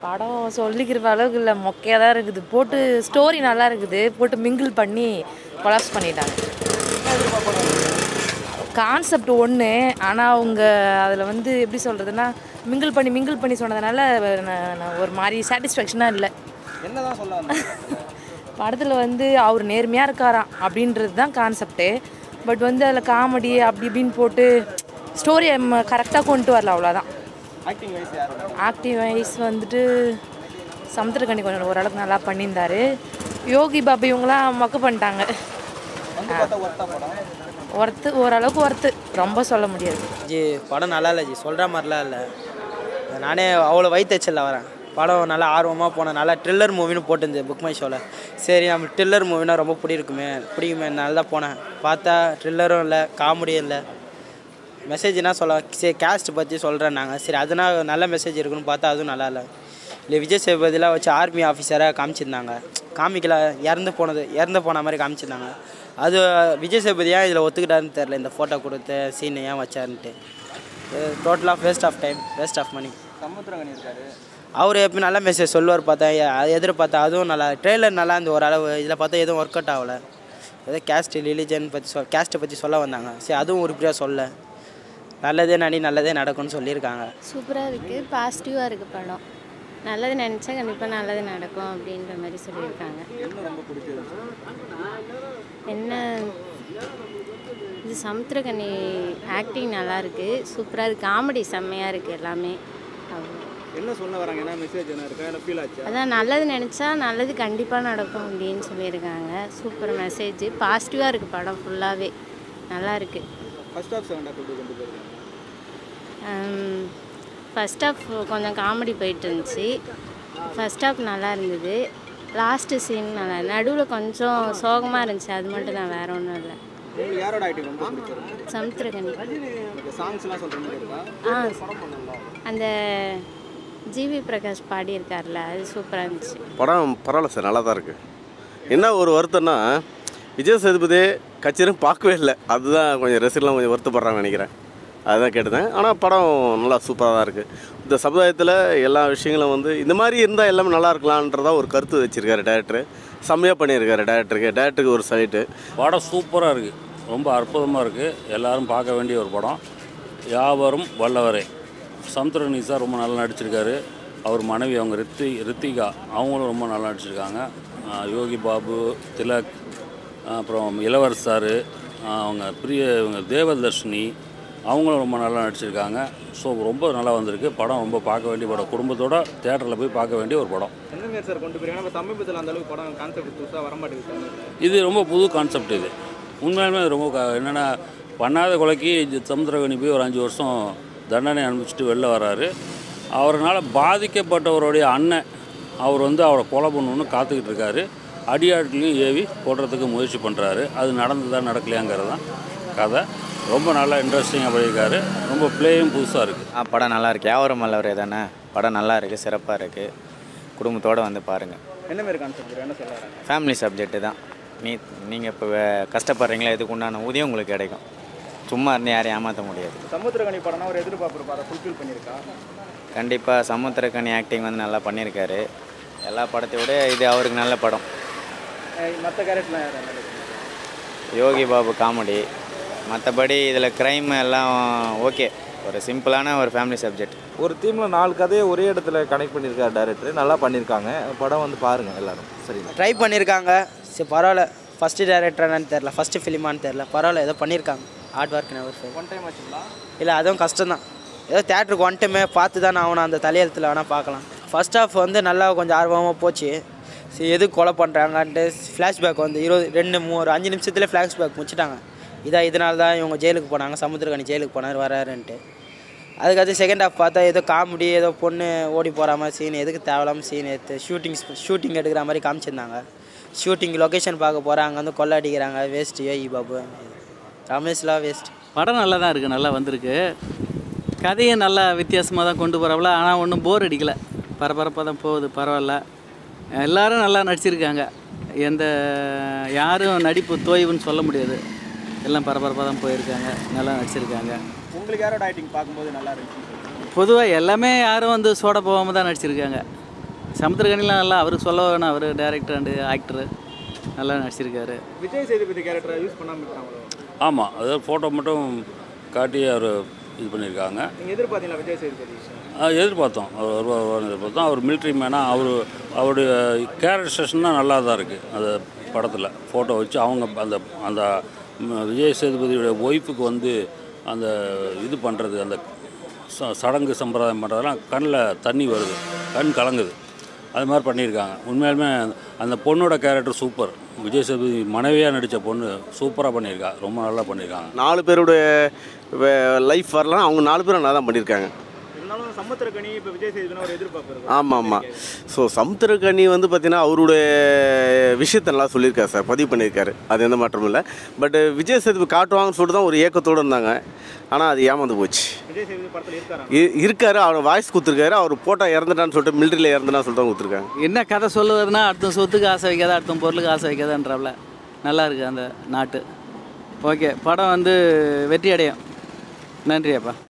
படம் சொல்லிக்கிற அளவுக்கு இல்லை மொக்கையாக தான் இருக்குது போட்டு ஸ்டோரி நல்லா இருக்குது போட்டு மிங்கிள் பண்ணி கொலாப்ஸ் பண்ணிட்டாங்க கான்செப்ட் ஒன்று ஆனால் அவங்க அதில் வந்து எப்படி சொல்கிறதுனா மிங்கிள் பண்ணி மிங்கிள் பண்ணி சொன்னதுனால நான் நான் ஒரு மாதிரி சாட்டிஸ்ஃபேக்ஷனாக இல்லை என்னதான் சொல்ல வந்தாங்க படத்தில் வந்து அவர் நேர்மையாக இருக்காராம் அப்படின்றது தான் கான்செப்ட்டு பட் வந்து அதில் காமெடி அப்படி இப்படின்னு போட்டு ஸ்டோரியை கரெக்டாக கொண்டு வரல அவ்வளோதான் ஆக்டிங் வைஸ் யாரோட ஆக்டிவ் வைஸ் வந்துட்டு சமுத்திரக்கணி கொஞ்சம் ஓரளவுக்கு நல்லா பண்ணியிருந்தாரு யோகி பாபு இவங்களாம் மொக்க பண்ணிட்டாங்க வந்து பார்த்தா ஒர்த்தா படம் ஒர்த்து ஓரளவுக்கு ஒர்த்து ரொம்ப சொல்ல முடியாது ஜி படம் நல்லா இல்லை ஜி சொல்கிற மாதிரிலாம் இல்லை நானே அவ்வளோ வயிற்றுச்சலில் வரேன் படம் நல்லா ஆர்வமாக போனேன் நல்லா ட்ரில்லர் மூவின்னு போட்டிருந்தது புக் மை ஷோவில் சரி நம்ம ட்ரில்லர் மூவினா ரொம்ப பிடிக்குமே பிடிக்குமே நல்லா தான் போனேன் பார்த்தா ட்ரில்லரும் இல்லை காமெடியும் இல்லை மெசேஜ் என்ன சொல்ல சரி கேஸ்ட் பற்றி சொல்கிறேன் நாங்கள் சரி அதனால் நல்ல மெசேஜ் இருக்குன்னு பார்த்தா அதுவும் நல்லா இல்லை இல்லை விஜய் சேதுபதிலாம் வச்சு ஆர்மி ஆஃபீஸராக காமிச்சிருந்தாங்க காமிக்கல இறந்து போனது இறந்து போன மாதிரி காமிச்சிருந்தாங்க அது விஜய் சேதுபதி ஏன் இதில் ஒத்துக்கிட்டாருன்னு தெரில இந்த ஃபோட்டோ கொடுத்த சீன் ஏன் வச்சாருன்ட்டு டோட்டலாக waste of time waste of money Samuthirakani இருக்காரு அவர் எப்போ நல்ல மெசேஜ் சொல்லுவார் பார்த்தா அது எதிர்பார்த்தா அதுவும் நல்லா ட்ரெய்லர் நல்லா இருந்து ஓரளவு இதில் பார்த்தா எதுவும் ஒர்க் அவுட் ஆகலை ஏதோ கேஸ்ட் ரிலீஜன் பற்றி சொல் கேஸ்ட்டை பற்றி சொல்ல வந்தாங்க சரி அதுவும் உருப்படியாக சொல்ல நல்லதே நடி நல்லதே நடக்கும்னு சொல்லியிருக்காங்க சூப்பராக இருக்குது பாசிட்டிவாக இருக்குது படம் நல்லது நினச்சா கண்டிப்பாக நல்லது நடக்கும் அப்படின்ற மாதிரி சொல்லியிருக்காங்க என்ன ரொம்ப பிடிச்சிருந்துச்சு என்ன இது சமுத்திரகனி ஆக்டிங் நல்லா இருக்கு சூப்பராக இருக்குது காமெடி செம்மையாக இருக்குது எல்லாமே அவ்வளோ என்ன சொல்ல வராங்க என்ன மெசேஜ் என்ன இருக்கா என்ன ஃபீல் ஆச்சு அதான் நல்லது நினச்சா நல்லது கண்டிப்பாக நடக்கும் அப்படின்னு சொல்லியிருக்காங்க சூப்பர் மெசேஜ் பாசிட்டிவாக இருக்குது படம் ஃபுல்லாகவே நல்லா இருக்குது ஃபர்ஸ்ட் ஆஃப் செகண்ட் ஆஃப் எப்படி கொண்டு போயிருக்காங்க ஃபஸ்ட் ஹாஃப் கொஞ்சம் காமெடி போயிட்டு இருந்துச்சு ஃபஸ்ட் ஹாஃப் நல்லா இருந்தது லாஸ்ட்டு சீன் நல்லா நடுவில் கொஞ்சம் சோகமாக இருந்துச்சு அது மட்டும் தான் வேற ஒன்றும் இல்லை உங்களுக்கு யாரோட ஆக்டிங் ரொம்ப பிடிச்சிருக்கு சமுத்திரகனி இந்த சாங்ஸ்லாம் சொல்கிற மாதிரி இருக்கா ஆ அந்த ஜிவி பிரகாஷ் பாடியிருக்கார்ல அது சூப்பராக இருந்துச்சு படம் பரவாயில்ல சார் நல்லா தான் இருக்குது என்ன ஒரு வருத்தம்னா விஜய் சேதுபதி கச்சேரியும் பார்க்கவே இல்லை அதுதான் கொஞ்சம் ரசிகர்லாம் கொஞ்சம் வருத்தப்படுறாங்கன்னு நினைக்கிறேன் அதுதான் கேட்டேன் ஆனால் படம் நல்லா சூப்பராக தான் இருக்குது இந்த சமுதாயத்தில் எல்லா விஷயங்களும் வந்து இந்த மாதிரி இருந்தால் எல்லாமே நல்லா இருக்கலான்றதா ஒரு கருத்து வச்சுருக்காரு டேரக்டர் செம்மையாக பண்ணியிருக்காரு டேரக்டருக்கு டேரக்டருக்கு ஒரு சைட்டு படம் சூப்பராக இருக்குது ரொம்ப அற்புதமாக இருக்குது எல்லாரும் பார்க்க வேண்டிய ஒரு படம் யாவரும் வல்லவரே சமுத்திரனி சார் ரொம்ப நல்லா நடிச்சிருக்காரு அவர் மனைவி அவங்க ரித்தி ரித்திகா அவங்களும் ரொம்ப நல்லா நடிச்சிருக்காங்க ஆஹ் யோகி பாபு திலக் ஆஹ் அப்புறம் இளவரசர் சார் அவங்க பிரிய இவங்க தேவதர்ஷினி அவங்களும் ரொம்ப நல்லா நடிச்சிருக்காங்க ஸோ ரொம்ப நல்லா வந்திருக்கு படம் ரொம்ப பார்க்க வேண்டிய படம் குடும்பத்தோட தேட்டரில் போய் பார்க்க வேண்டிய ஒரு படம் என்ன மாரி சார் கொண்டு போயிருக்காங்க இப்போ சமீபத்தில் அந்த அளவுக்கு படம் கான்செப்ட் புதுசாக வர மாட்டேங்குது இது ரொம்ப புது கான்செப்ட் இது உண்மையாலுமே இது ரொம்ப க- என்னென்னா பண்ணாத கொலைக்கு இது சமுத்திரகனி போய் ஒரு அஞ்சு வருஷம் தண்டனை அனுபவிச்சுட்டு வெளில வராரு அவரால் பாதிக்கப்பட்டவருடைய அண்ணன் அவர் வந்து அவரை கொலை பண்ணணும்னு காத்துக்கிட்டு இருக்காரு அடியாட்களையும் ஏவி போடுறதுக்கு முயற்சி பண்ணுறாரு அது நடந்ததா நடக்கலையாங்கிறது தான் கதை ரொம்ப நல்லா இன்ட்ரெஸ்டிங்காக பண்ணியிருக்காரு ரொம்ப ப்ளேயும் புதுசாக இருக்குது ஆ படம் நல்லா இருக்கு யாவரும் மல்லவரே தானே படம் நல்லா இருக்கு சிறப்பாக இருக்கு குடும்பத்தோடு வந்து பாருங்கள் என்ன மாரி கான்செப்ட் என்ன சொல்ல வராங்க ஃபேமிலி சப்ஜெக்ட்டு தான் நீ நீங்கள் இப்போ கஷ்டப்படுறீங்களா இதுக்கு உண்டான ஊதியம் உங்களுக்கு கிடைக்கும் சும்மா இருந்து யாரையும் ஏமாற்ற முடியாது சமுத்திரகனி படம்னா ஒரு எதிர்பார்ப்பு இருக்கும் அதை ஃபுல்ஃபில் பண்ணியிருக்கா கண்டிப்பாக சமுத்திரக்கனி ஆக்டிங் வந்து நல்லா பண்ணியிருக்காரு எல்லா படத்தை விட இது அவருக்கு நல்ல படம் மற்ற கேரக்டர்லாம் யார் என்ன யோகி பாபு காமெடி மற்றபடி இதில் க்ரைம் எல்லாம் ஓகே ஒரு சிம்பிளான ஒரு ஃபேமிலி சப்ஜெக்ட் ஒரு தீமில் நாலு கதையை ஒரே இடத்துல கனெக்ட் பண்ணியிருக்காரு டேரக்டர் நல்லா பண்ணியிருக்காங்க படம் வந்து பாருங்கள் எல்லாரும் சரிங்களா ட்ரை பண்ணியிருக்காங்க சரி பரவாயில்ல ஃபஸ்ட்டு டேரக்டரானு தெரில ஃபஸ்ட்டு ஃபிலிமான்னு தெரில பரவாயில்ல ஏதோ பண்ணியிருக்காங்க hard work never fail one time ஆச்சுங்களா இல்லை அதுவும் கஷ்டம்தான் ஏதோ தேட்டருக்கு வந்துட்டுமே பார்த்து தான் ஆகணும் அந்த தலையெழுத்தில் வேணால் பார்க்கலாம் ஃபர்ஸ்ட் ஹாஃப் வந்து நல்லா கொஞ்சம் ஆர்வமாக போச்சு சரி எது கொலை பண்ணுறாங்கன்ட்டு ஃப்ளாஷ்பேக் வந்து இருபது ரெண்டு மூ ஒரு அஞ்சு நிமிஷத்துல ஃப்ளாஷ்பேக் முடிச்சிட்டாங்க இதான் இதனால தான் இவங்க ஜெயிலுக்கு போனாங்க சமுத்திரக்கனி ஜெயிலுக்கு போனார் வராருன்ட்டு அதுக்கடுத்து செகண்ட் ஹாஃப் பார்த்தா ஏதோ காமெடி ஏதோ பொண்ணு ஓடி போகிற மாதிரி சீன் எதுக்கு தேவையில்லாம சீன் எடுத்து ஷூட்டிங் ஷூட்டிங் எடுக்கிற மாதிரி காமிச்சிருந்தாங்க ஷூட்டிங் லொக்கேஷன் பார்க்க போகிறாங்க வந்து கொள்ளை அடிக்கிறாங்க வேஸ்ட் யோகி பாபு ரமேஷ்லாம் வேஸ்ட் படம் நல்லா தான் இருக்குது நல்லா வந்திருக்கு கதையை நல்லா வித்தியாசமாக தான் கொண்டு போகிறவள ஆனால் ஒன்றும் போர் அடிக்கலை பரபரப்பாக தான் போகுது பரவாயில்ல எல்லாரும் நல்லா நடிச்சிருக்காங்க எந்த யாரும் நடிப்பு தோய்வுன்னு சொல்ல முடியாது எல்லாம் பரபரப்பாக தான் போயிருக்காங்க நல்லா நடிச்சிருக்காங்க உங்களுக்கு யாரோட ஆக்டிங் பார்க்கும்போது நல்லா இருந்துச்சு பொதுவாக எல்லாமே யாரும் வந்து சோட போகாமல் தான் நடிச்சிருக்காங்க சமுத்திரகனிலாம் நல்லா அவருக்கு சொல்ல வேணும் அவர் டேரக்டர் அண்டு ஆக்டரு நல்லா நடிச்சிருக்காரு விஜய் சேதுபதி கேரக்டரை யூஸ் பண்ணாமல் இருக்காங்களோ ஆமாம் அதாவது ஃபோட்டோ மட்டும் காட்டி அவர் இது பண்ணியிருக்காங்க நீங்கள் எதிர்பார்த்தீங்களா விஜய் சேதுபதி ஆ, எதிர்பார்த்தோம் அவர் வருவார் வருவார்னு எதிர்பார்த்தோம் அவர் மிலிட்ரி மேனாக அவர் அவருடைய கேரக்டர்ஸ்னா நல்லா தான் இருக்குது அந்த படத்தில் ஃபோட்டோ வச்சு அவங்க அந்த அந்த ம், விஜய் சேதுபதியோட ஒய்ஃபுக்கு வந்து அந்த இது பண்ணுறது அந்த ச- சடங்கு சம்பிரதாயம் பண்ணுறதெல்லாம் கண்ணில் தண்ணி வருது கண் கலங்குது அது மாதிரி பண்ணியிருக்காங்க உண்மையாலுமே அந்த பொண்ணோட கேரக்டர் சூப்பர் விஜய் சேதுபதி மனைவியாக நடித்த பொண்ணு சூப்பராக பண்ணியிருக்கா ரொம்ப நல்லா பண்ணியிருக்காங்க நாலு பேருடைய லைஃப் வரலாம் அவங்க நாலு பேரும் நல்லா தான் பண்ணியிருக்காங்க இருந்தாலும் சமுத்திரக்கனி இப்போ விஜய் சேதுபதினா ஒரு எதிர்பார்ப்பு இருக்கும் ஆமாம் ஆமாம் ஸோ சமுத்திரக்கனி வந்து பார்த்தீங்கன்னா அவருடைய விஷயத்தை நல்லா சொல்லியிருக்காரு சார் பதிவு பண்ணியிருக்காரு அது எந்த மாற்றமும் இல்லை பட் விஜய் சேதுபதி காட்டுவாங்கன்னு சொல்லிட்டு தான் ஒரு ஏக்கத்தோடு இருந்தாங்க ஆனால் அது ஏமாந்து போச்சு விஜய் சேதுபதி படத்தில் இருக்காரா இ- இருக்காரு அவர் வாய்ஸ் கொடுத்துருக்காரு அவர் போட்டா இறந்துட்டான்னு சொல்லிட்டு மிலிட்டரியில் இறந்துட்டான்னு சொல்லிட்டு தான் கொடுத்துருக்காங்க என்ன கதை சொல்லுவதுன்னா அடுத்த சொத்துக்கு ஆசை வைக்காத அடுத்த பொருளுக்கு ஆசை வைக்காதன்றாப்புல நல்லா இருக்குது அந்த நாட்டு ஓகே படம் வந்து வெற்றி அடையும் நன்றி அப்பா